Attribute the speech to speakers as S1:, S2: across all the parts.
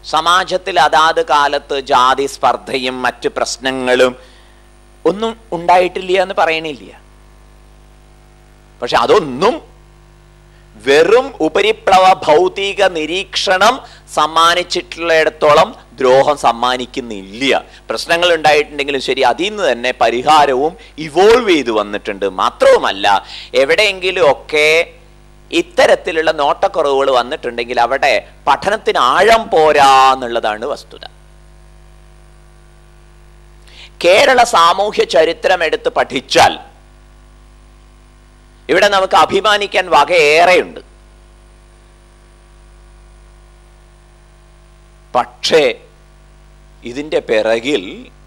S1: സമാജത്തിൽ അതാത് കാലത്ത് ജാതി സ്പർദ്ധയും മറ്റ് പ്രശ്നങ്ങളും ഒന്നും ഉണ്ടായിട്ടില്ല എന്ന് പറയണില്ല പക്ഷെ അതൊന്നും വെറും ഉപരിപ്ലവ ഭൗതിക നിരീക്ഷണം സമ്മാനിച്ചിട്ടുള്ളിടത്തോളം ദ്രോഹം സമ്മാനിക്കുന്നില്ല പ്രശ്നങ്ങൾ ഉണ്ടായിട്ടുണ്ടെങ്കിലും ശരി അതിൽ നിന്ന് തന്നെ പരിഹാരവും ഇവോൾവ് ചെയ്തു വന്നിട്ടുണ്ട് മാത്രവുമല്ല എവിടെയെങ്കിലും ഒക്കെ ഇത്തരത്തിലുള്ള നോട്ടക്കുറവുകൾ വന്നിട്ടുണ്ടെങ്കിൽ അവിടെ പഠനത്തിന് ആഴം പോരാ എന്നുള്ളതാണ് വസ്തുത കേരള സാമൂഹ്യ ചരിത്രം എടുത്ത് പഠിച്ചാൽ ഇവിടെ നമുക്ക് അഭിമാനിക്കാൻ വകയേറെയുണ്ട് പക്ഷേ ഇതിൻ്റെ പിറകിൽ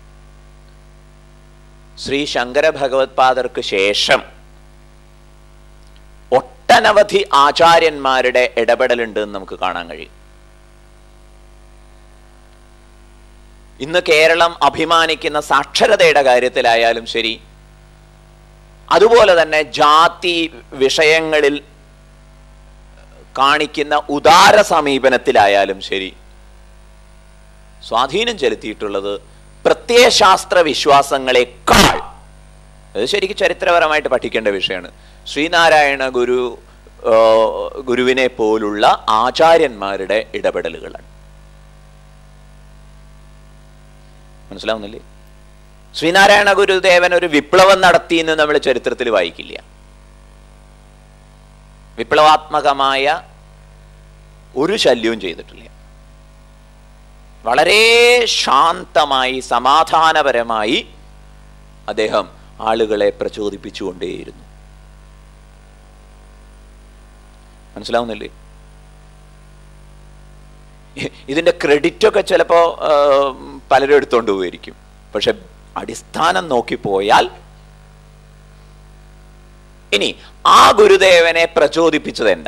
S1: ശ്രീ ശങ്കര ഭഗവത്പാദർക്ക് ശേഷം ഒട്ടനവധി ആചാര്യന്മാരുടെ ഇടപെടലുണ്ട് എന്ന് നമുക്ക് കാണാൻ കഴിയും ഇന്ന് കേരളം അഭിമാനിക്കുന്ന സാക്ഷരതയുടെ കാര്യത്തിലായാലും ശരി അതുപോലെ തന്നെ ജാതി വിഷയങ്ങളിൽ കാണിക്കുന്ന ഉദാര സമീപനത്തിലായാലും ശരി സ്വാധീനം ചെലുത്തിയിട്ടുള്ളത് പ്രത്യയശാസ്ത്ര വിശ്വാസങ്ങളെക്കാൾ അത് ശരിക്കും ചരിത്രപരമായിട്ട് പഠിക്കേണ്ട വിഷയമാണ് ശ്രീനാരായണ ഗുരു ആ, ഗുരുവിനെ പോലുള്ള ആചാര്യന്മാരുടെ ഇടപെടലുകളാണ് മനസ്സിലാവുന്നില്ലേ ശ്രീനാരായണ ഗുരുദേവൻ ഒരു വിപ്ലവം നടത്തി എന്ന് നമ്മൾ ചരിത്രത്തിൽ വായിക്കില്ല വിപ്ലവാത്മകമായ ഒരു ശല്യവും ചെയ്തിട്ടില്ല വളരെ ശാന്തമായി സമാധാനപരമായി അദ്ദേഹം ആളുകളെ പ്രചോദിപ്പിച്ചുകൊണ്ടേയിരുന്നു മനസ്സിലാവുന്നില്ലേ ഇ- ഇതിന്റെ ക്രെഡിറ്റ് ഒക്കെ ചിലപ്പോ ആ, പലരും എടുത്തോണ്ട് പോയിരിക്കും പക്ഷെ അടിസ്ഥാനം നോക്കിപ്പോയാൽ ഇനി ആ ഗുരുദേവനെ പ്രചോദിപ്പിച്ചത് എന്താ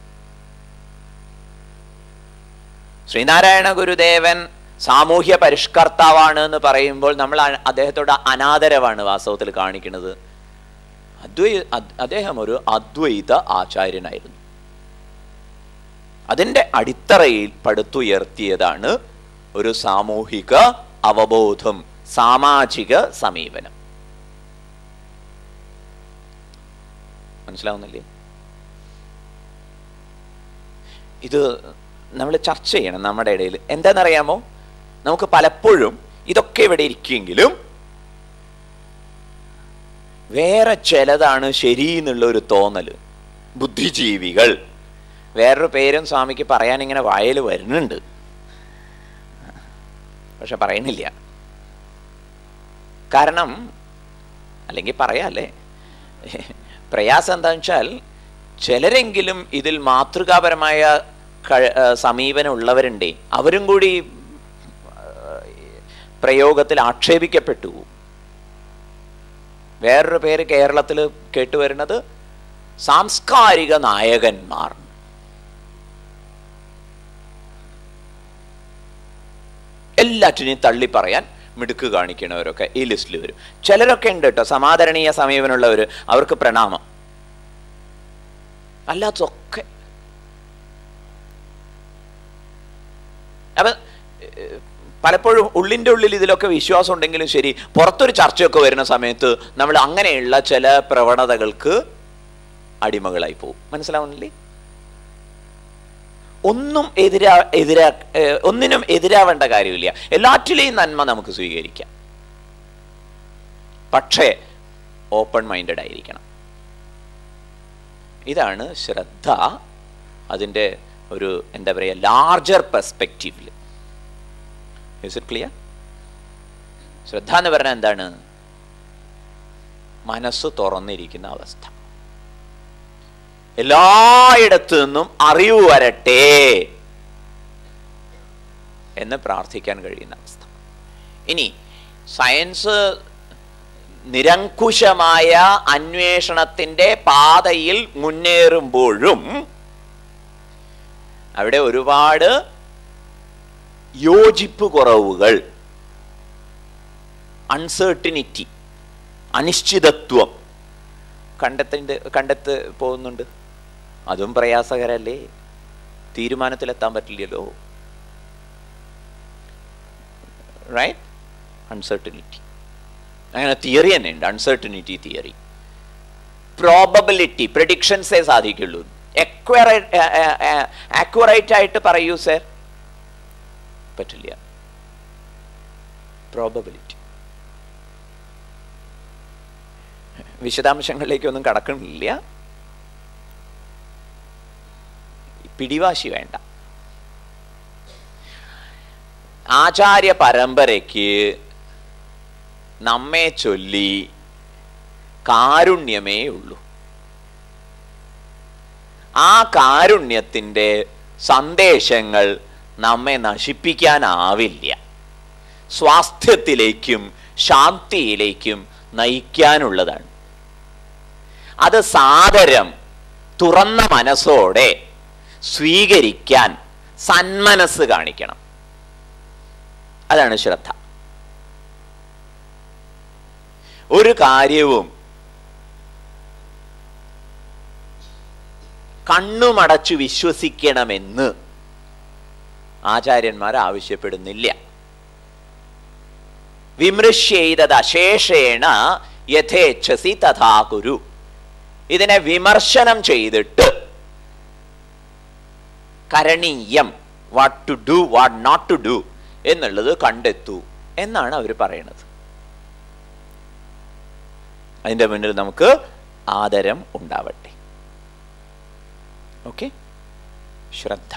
S1: ശ്രീനാരായണ ഗുരുദേവൻ സാമൂഹ്യ പരിഷ്കർത്താവാണ് എന്ന് പറയുമ്പോൾ നമ്മൾ അ- അദ്ദേഹത്തോട് അനാദരവാണ് വാസ്തവത്തിൽ കാണിക്കുന്നത് അദ്വൈ അദ്- അദ്ദേഹം ഒരു അദ്വൈത ആചാര്യനായിരുന്നു അതിൻ്റെ അടിത്തറയിൽ പടുത്തുയർത്തിയതാണ് ഒരു സാമൂഹിക അവബോധം സാമാജിക സമീപനം മനസ്സിലാവുന്നില്ലേ ഇത് നമ്മൾ ചർച്ച ചെയ്യണം നമ്മുടെ ഇടയിൽ എന്താണെന്നറിയാമോ നമുക്ക് പലപ്പോഴും ഇതൊക്കെ ഇവിടെ ഇരിക്കുമെങ്കിലും വേറെ ചിലതാണ് ശരി എന്നുള്ള ഒരു തോന്നൽ ബുദ്ധിജീവികൾ വേറൊരു പേരും സ്വാമിക്ക് പറയാൻ ഇങ്ങനെ വായൽ വരുന്നുണ്ട് പക്ഷെ പറയണില്ല കാരണം അല്ലെങ്കിൽ പറയാല്ലേ പ്രയാസം എന്താണെന്ന് വെച്ചാൽ ചിലരെങ്കിലും ഇതിൽ മാതൃകാപരമായ കഴി- ആ, സമീപനം ഉള്ളവരുണ്ടേ അവരും കൂടി ആ, പ്രയോഗത്തിൽ ആക്ഷേപിക്കപ്പെട്ടു വേറൊരു പേര് കേരളത്തിൽ കേട്ടുവരുന്നത് സാംസ്കാരിക നായകന്മാർ എല്ലാറ്റിനെയും തള്ളി പറയാൻ മിടുക്ക് കാണിക്കണവരൊക്കെ ഈ ലിസ്റ്റിൽ വരും ചിലരൊക്കെ ഉണ്ട് കേട്ടോ സമാദരണീയ സമീപനമുള്ളവർ അവർക്ക് പ്രണാമം അല്ലാത്തതൊക്കെ അപ്പൊ ഏഹ്, പലപ്പോഴും ഉള്ളിൻ്റെ ഉള്ളിൽ ഇതിലൊക്കെ വിശ്വാസം ഉണ്ടെങ്കിലും ശരി പുറത്തൊരു ചർച്ചയൊക്കെ വരുന്ന സമയത്ത് നമ്മൾ അങ്ങനെയുള്ള ചില പ്രവണതകൾക്ക് അടിമകളായി പോകും മനസ്സിലാവുന്നില്ലേ ഒന്നും എതിരാ എതിരാ ഏഹ്, ഒന്നിനും എതിരാവേണ്ട കാര്യമില്ല എല്ലാറ്റിലെയും നന്മ നമുക്ക് സ്വീകരിക്കാം പക്ഷേ ഓപ്പൺ മൈൻഡഡ് ആയിരിക്കണം ഇതാണ് ശ്രദ്ധ അതിൻ്റെ ഒരു എന്താ പറയുക ലാർജർ പെർസ്പെക്റ്റീവിൽ ഇസ് ഇറ്റ് ക്ലിയർ ശ്രദ്ധ എന്ന് പറഞ്ഞാൽ എന്താണ് മനസ്സ് തുറന്നിരിക്കുന്ന അവസ്ഥ എല്ലായിടത്തു നിന്നും അറിവ് വരട്ടെ എന്ന് പ്രാർത്ഥിക്കാൻ കഴിയുന്ന അവസ്ഥ ഇനി സയൻസ് നിരങ്കുശമായ അന്വേഷണത്തിന്റെ പാതയിൽ മുന്നേറുമ്പോഴും അവിടെ ഒരുപാട് യോജിപ്പ് കുറവുകൾ അൺസേർട്ടിനിറ്റി അനിശ്ചിതത്വം കണ്ടെത്തേണ്ട കണ്ടെത്ത് പോകുന്നുണ്ട് അതും പ്രയാസകരല്ലേ തീരുമാനത്തിലെത്താൻ പറ്റില്ലല്ലോ റൈറ്റ് അൺസർട്ടനിറ്റി അങ്ങനെ തിയറി തന്നെ ഉണ്ട് അൺസർട്ടനിറ്റി തിയറി പ്രോബബിലിറ്റി പ്രഡിക്ഷൻസേ സാധിക്കുള്ളൂ ആക്യുറേറ്റ് ആയിട്ട് പറയൂ സർ പറ്റില്ല പ്രോബബിലിറ്റി വിശദാംശങ്ങളിലേക്കൊന്നും കടക്കണില്ല പിടിവാശി വേണ്ട ആചാര്യ പരമ്പരയ്ക്ക് നമ്മെ ചൊല്ലി കാരുണ്യമേ ഉള്ളൂ ആ കാരുണ്യത്തിൻ്റെ സന്ദേശങ്ങൾ നമ്മെ നശിപ്പിക്കാനാവില്ല സ്വാസ്ഥ്യത്തിലേക്കും ശാന്തിയിലേക്കും നയിക്കാനുള്ളതാണ് അത് സാദരം തുറന്ന മനസ്സോടെ സ്വീകരിക്കാൻ സന്മനസ് കാണിക്കണം അതാണ് ശ്രദ്ധ ഒരു കാര്യവും കണ്ണുമടച്ചു വിശ്വസിക്കണമെന്ന് ആചാര്യന്മാർ ആവശ്യപ്പെടുന്നില്ല വിമൃശ്യൈതത് അശേഷേണ യഥേച്ഛസി തഥാ കുരു ഇതിനെ വിമർശനം ചെയ്തിട്ട് കരണീയം what to do what not to do എന്നുള്ളത് കണ്ടെത്തൂ എന്നാണ് അവർ പറയുന്നത് അതിൻ്റെ മുന്നിൽ നമുക്ക് ആദരം ഉണ്ടാവട്ടെ ഓക്കെ ശ്രദ്ധ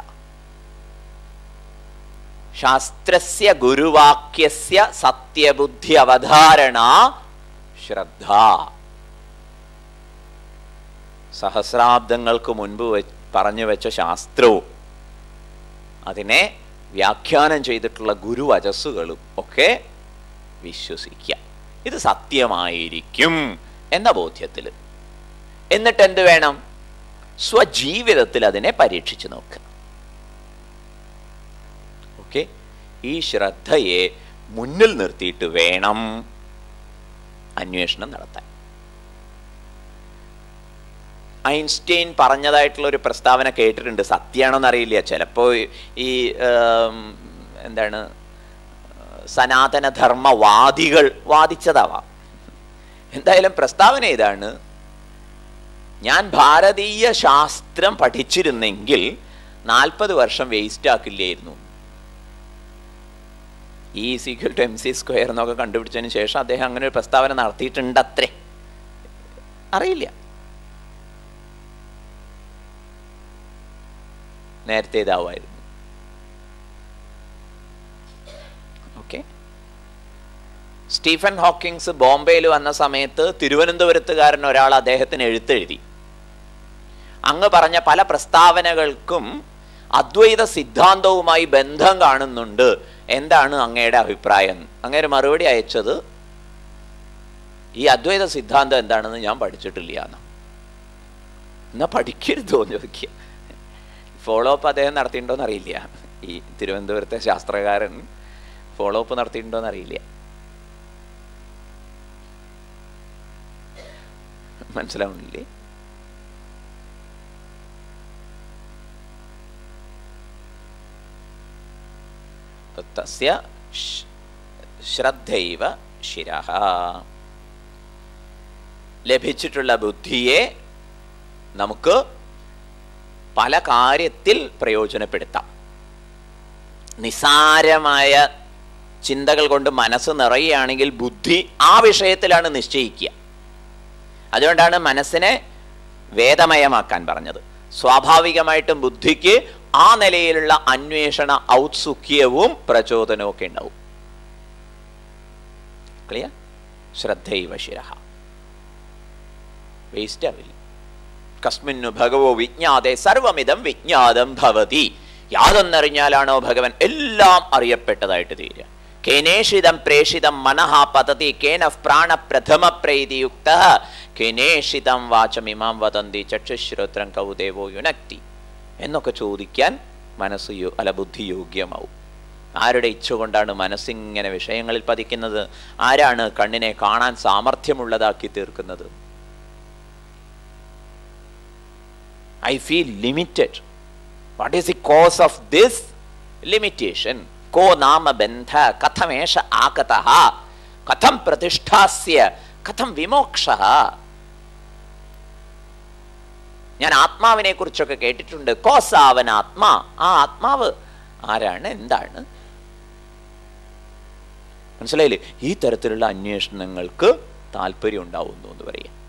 S1: ശാസ്ത്രസ്യ ഗുരുവാക്യസ്യ സത്യബുദ്ധി അവധാരണ ശ്രദ്ധ സഹസ്രാബ്ദങ്ങൾക്ക് മുൻപ് വെ- പറഞ്ഞു വെച്ച ശാസ്ത്രവും അതിനെ വ്യാഖ്യാനം ചെയ്തിട്ടുള്ള ഗുരുവചസ്സുകളും ഒക്കെ വിശ്വസിക്കുക ഇത് സത്യമായിരിക്കും എന്ന ബോധ്യത്തിൽ എന്നിട്ട് എന്ത് വേണം സ്വജീവിതത്തിൽ അതിനെ പരീക്ഷിച്ച് നോക്കുക ഓക്കെ ഈ ശ്രദ്ധയെ മുന്നിൽ നിർത്തിയിട്ട് വേണം അന്വേഷണം നടത്താൻ ഐൻസ്റ്റീൻ പറഞ്ഞതായിട്ടുള്ള ഒരു പ്രസ്താവന കേട്ടിട്ടുണ്ട് സത്യമാണോന്ന് അറിയില്ല ചിലപ്പോൾ ഈ ഏം, എന്താണ് സനാതനധർമ്മവാദികൾ വാദിച്ചതാവാം എന്തായാലും പ്രസ്താവന ഇതാണ് ഞാൻ ഭാരതീയ ശാസ്ത്രം പഠിച്ചിരുന്നെങ്കിൽ നാൽപ്പത് വർഷം വേസ്റ്റ് ആക്കില്ലായിരുന്നു ഈ sequel to M C square എന്നൊക്കെ കണ്ടുപിടിച്ചതിന് ശേഷം അദ്ദേഹം അങ്ങനെ ഒരു പ്രസ്താവന നടത്തിയിട്ടുണ്ട് അത്രേ അറിയില്ല നേരത്തെ ഇതാവുമായിരുന്നു ഓക്കെ സ്റ്റീഫൻ ഹോക്കിങ്സ് ബോംബെയിൽ വന്ന സമയത്ത് തിരുവനന്തപുരത്തുകാരൻ ഒരാൾ അദ്ദേഹത്തിന് എഴുത്തെഴുതി അങ്ങ് പറഞ്ഞ പല പ്രസ്താവനകൾക്കും അദ്വൈത സിദ്ധാന്തവുമായി ബന്ധം കാണുന്നുണ്ട് എന്താണ് അങ്ങയുടെ അഭിപ്രായം അങ്ങയുടെ മറുപടി അയച്ചത് ഈ അദ്വൈത സിദ്ധാന്തം എന്താണെന്ന് ഞാൻ പഠിച്ചിട്ടില്ല എന്ന് എന്നാ പഠിക്കരുതോ എന്ന് ചോദിക്കുക ഫോളോ അപ്പ് അദ്ദേഹം നടത്തിയിട്ടുണ്ടോന്ന് അറിയില്ല ഈ തിരുവനന്തപുരത്തെ ശാസ്ത്രകാരൻ ഫോളോ അപ്പ് നടത്തിയിട്ടുണ്ടോന്ന് അറിയില്ല മനസ്സിലാവുന്നില്ലേ തസ്യ ശ്- ശ്രദ്ധൈവ ശിരഹ ലഭിച്ചിട്ടുള്ള ബുദ്ധിയെ നമുക്ക് പല കാര്യത്തിൽ പ്രയോജനപ്പെടുത്താം നിസാരമായ ചിന്തകൾ കൊണ്ട് മനസ്സ് നിറയുകയാണെങ്കിൽ ബുദ്ധി ആ വിഷയത്തിലാണ് നിശ്ചയിക്കുക അതുകൊണ്ടാണ് മനസ്സിനെ വേദമയമാക്കാൻ പറഞ്ഞത് സ്വാഭാവികമായിട്ടും ബുദ്ധിക്ക് ആ നിലയിലുള്ള അന്വേഷണ ഔത്സുഖ്യവും പ്രചോദനവും ഒക്കെ ഉണ്ടാവും ക്ലിയർ ശ്രദ്ധൈവ ശിരഹ വേസ്റ്റ് ആവില്ല കസ്മിന്നു ഭഗവോ വിജ്ഞാതെ സർവമിതം വിജ്ഞാതം ഭവതി യാതൊന്നറിഞ്ഞാലാണോ ഭഗവൻ എല്ലാം അറിയപ്പെട്ടതായിട്ട് തീരുക കേനേഷിതം പ്രേഷിതം മനഃ പതതി കേന പ്രാണ പ്രഥമ പ്രൈതിയുക്ത കേനേഷിതം വാചമിമാം വദന്തി ചക്ഷുശ്രോത്രം കൗദേവോ യുനക്തി എന്നൊക്കെ ചോദിക്കാൻ മനസ്സ് യോ- അല്ല ബുദ്ധി യോഗ്യമാവും ആരുടെ ഇച്ഛ കൊണ്ടാണ് മനസ്സിങ്ങനെ വിഷയങ്ങളിൽ പതിക്കുന്നത് ആരാണ് കണ്ണിനെ കാണാൻ സാമർഥ്യമുള്ളതാക്കി തീർക്കുന്നത് I feel limited. What is the cause of this limitation? കോ നാമ ബന്ധ കഥമേഷ ആകത കഥം പ്രതിഷ്ഠാസ്യ കഥം വിമോക്ഷ ഞാൻ ആത്മാവിനെ കുറിച്ചൊക്കെ കേട്ടിട്ടുണ്ട് കോസാവൻ ആത്മാ ആ ആത്മാവ് ആരാണ് എന്താണ് മനസ്സിലായില്ലേ ഈ തരത്തിലുള്ള അന്വേഷണങ്ങൾക്ക് താല്പര്യം ഉണ്ടാവുന്നു എന്ന് പറയാം